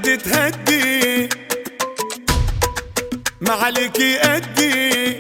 عاد تهدي ما عليك يأدي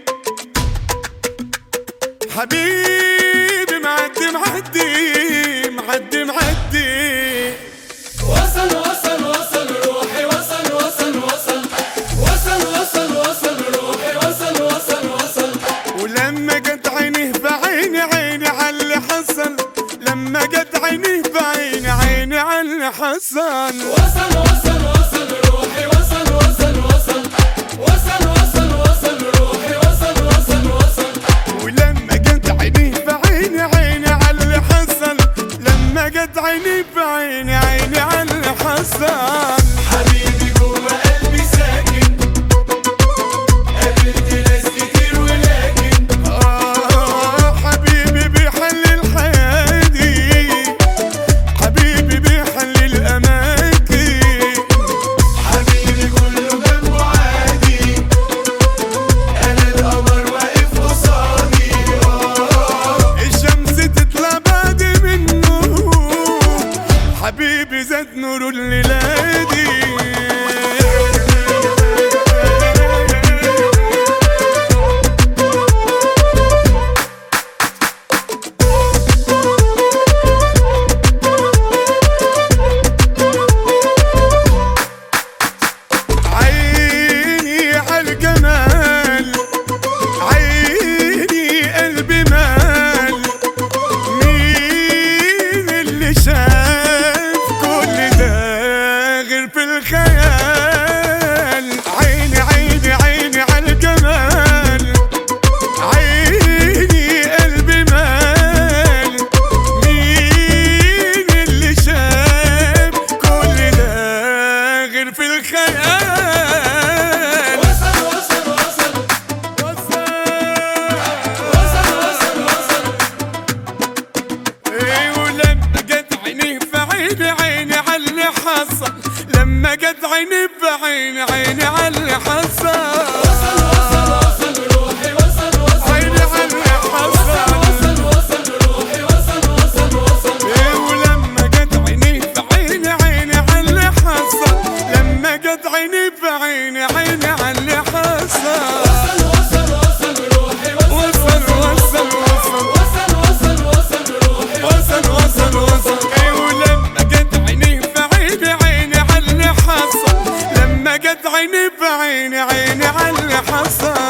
حبيبي معدي معدي معدي معدي وصل وصل وصل روحي وصل وصل وصل وصل وصل وصل روحي وصل وصل وصل ولما جت عينيه بعيني عيني على اللي حصل لما جت عينيه بعيني عيني على اللي حصل وصل وصل وصل روحي وصل وصل وصل وصل وصل وصل روحي وصل وصل وصل ولما جت عينيه بعيني عيني على اللي حصل لما جت عينيه بعيني عيني على اللي حصل حبيبي جوا قلبي ساكن قابلت ناس كتير ولكن آه حبيبي بيحلل حياتي حبيبي بيحلل الأماكن حبيبي كله جنبه عادي انا القمر واقف قصادي الشمس تطلع بعد منه حبيبي زاد نور الليلادي عيني عالجمال عيني قلبي مال مين اللي شاف كل ده غير في الخيال عيني عيني عيني عالجمال عيني قلبي مال مين اللي شاف كل ده غير في الخيال وصل وصل وصل وصل وصل وصل ايه ولما جت عينيه في عيني عيني على اللي حصل لما جت عيني في عيني عيني على اللي حصل وصل وصل وصل روحي وصل وصل عيني على اللي حصل وصل وصل روحي وصل وصل وصل ايه ولما جت عينيه في عيني عيني على اللي حصل لما جت عيني في عيني عيني على اللي حصل وصل وصل وصل روحي وصل وصل وصل وصل وصل وصل وصل روحي وصل وصل وصل ايه ولما جت عينيه في عيني عيني على اللي حصل لما جت عيني في عيني عيني على اللي حصل